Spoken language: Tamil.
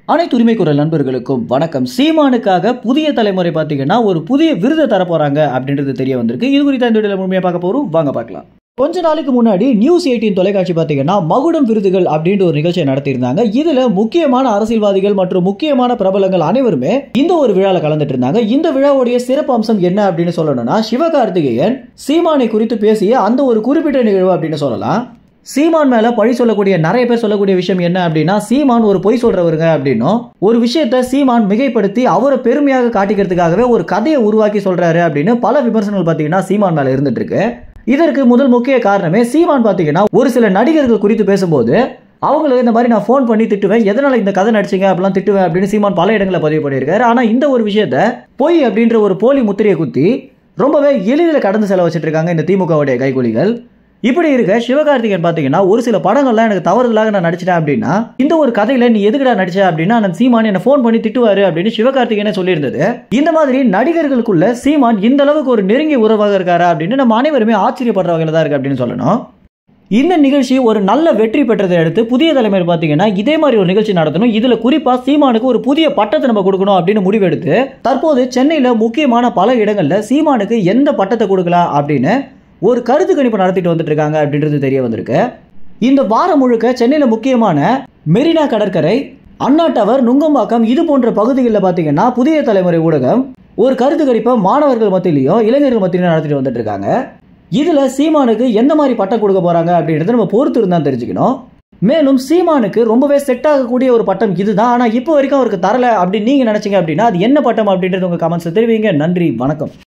அனைத்து உரிமை குரல் நண்பர்களுக்கும் வணக்கம் சீமானுக்காக புதிய தலைமுறை பார்த்தீங்கன்னா ஒரு புதிய விருதை தர போறாங்க அப்படின்றது தெரிய வந்திருக்கு இது குறித்த இந்த வீடியோல முழுமையாக பார்க்க போறோம் வாங்க பார்க்கலாம் கொஞ்ச நாளைக்கு முன்னாடி நியூஸ் எயிட்டின் தொலைக்காட்சி பார்த்தீங்கன்னா மகுடம் விருதுகள் அப்படின்ற ஒரு நிகழ்ச்சியை நடத்தியிருந்தாங்க இதுல முக்கியமான அரசியல்வாதிகள் மற்றும் முக்கியமான பிரபலங்கள் அனைவருமே இந்த ஒரு விழால கலந்துட்டு இருந்தாங்க இந்த விழாவுடைய சிறப்பு அம்சம் என்ன அப்படின்னு சொல்லணும்னா சிவகார்த்திகேயன் சீமானை குறித்து பேசிய அந்த ஒரு குறிப்பிட்ட நிகழ்வு அப்படின்னு சொல்லலாம் சீமான் மேல பழி சொல்லக்கூடிய நிறைய பேர் சொல்லக்கூடிய விஷயம் என்ன அப்படின்னா சீமான் ஒரு பொய் சொல்றவருங்க அப்படின்னும் ஒரு விஷயத்த சீமான் மிகைப்படுத்தி அவரை பெருமையாக காட்டிக்கிறதுக்காகவே ஒரு கதையை உருவாக்கி சொல்றாரு அப்படின்னு பல விமர்சனங்கள் பார்த்தீங்கன்னா சீமான் மேல இருந்துட்டு இருக்கு இதற்கு முதல் முக்கிய காரணமே சீமான் பார்த்தீங்கன்னா ஒரு சில நடிகர்கள் குறித்து பேசும்போது அவங்களுக்கு இந்த மாதிரி நான் ஃபோன் பண்ணி திட்டுவேன் எதனால இந்த கதை நடிச்சீங்க அப்படிலாம் திட்டுவேன் அப்படின்னு சீமான் பல இடங்களில் பதிவு பண்ணியிருக்காரு ஆனால் இந்த ஒரு விஷயத்த பொய் அப்படின்ற ஒரு போலி முத்திரையை குத்தி ரொம்பவே எளிதில் கடந்து செல்ல வச்சுட்டு இருக்காங்க இந்த திமுகவுடைய கைகூலிகள் இப்படி இருக்க சிவகார்த்திகேயன் பார்த்தீங்கன்னா ஒரு சில படங்கள்லாம் எனக்கு தவறுதலாக நான் நடிச்சிட்டேன் அப்படின்னா இந்த ஒரு கதையில நீ எதுக்குடா நடிச்ச அப்படின்னா அந்த சீமான் என்ன ஃபோன் பண்ணி திட்டுவாரு அப்படின்னு சிவகார்த்திகேயனே சொல்லியிருந்தது இந்த மாதிரி நடிகர்களுக்குள்ள சீமான் இந்த அளவுக்கு ஒரு நெருங்கிய உறவாக இருக்காரா அப்படின்னு நம்ம அனைவருமே ஆச்சரியப்படுற வகையில் தான் இருக்கு அப்படின்னு சொல்லணும் இந்த நிகழ்ச்சி ஒரு நல்ல வெற்றி பெற்றதை அடுத்து புதிய தலைமையில் பார்த்தீங்கன்னா இதே மாதிரி ஒரு நிகழ்ச்சி நடத்தணும் இதுல குறிப்பா சீமானுக்கு ஒரு புதிய பட்டத்தை நம்ம கொடுக்கணும் அப்படின்னு முடிவெடுத்து தற்போது சென்னையில முக்கியமான பல இடங்கள்ல சீமானுக்கு எந்த பட்டத்தை கொடுக்கலாம் அப்படின்னு ஒரு கருத்து கணிப்பு நடத்திட்டு வந்துட்டு இருக்காங்க அப்படின்றது தெரிய வந்திருக்கு இந்த வாரம் முழுக்க சென்னையில் முக்கியமான மெரினா கடற்கரை அண்ணா டவர் நுங்கம்பாக்கம் இது போன்ற பகுதிகளில் பார்த்தீங்கன்னா புதிய தலைமுறை ஊடகம் ஒரு கருத்து கணிப்பை மாணவர்கள் மத்தியிலையும் இளைஞர்கள் மத்தியிலையும் நடத்திட்டு வந்துட்டு இருக்காங்க இதுல சீமானுக்கு எந்த மாதிரி பட்டம் கொடுக்க போறாங்க அப்படின்றத நம்ம பொறுத்து இருந்தா தெரிஞ்சுக்கணும் மேலும் சீமானுக்கு ரொம்பவே செட் ஆகக்கூடிய ஒரு பட்டம் இதுதான் ஆனா இப்போ வரைக்கும் அவருக்கு தரல அப்படின்னு நீங்க நினைச்சீங்க அப்படின்னா அது என்ன பட்டம் அப்படின்றது உங்க கமெண்ட்ஸ் தெரிவிங்க நன்றி வணக்கம்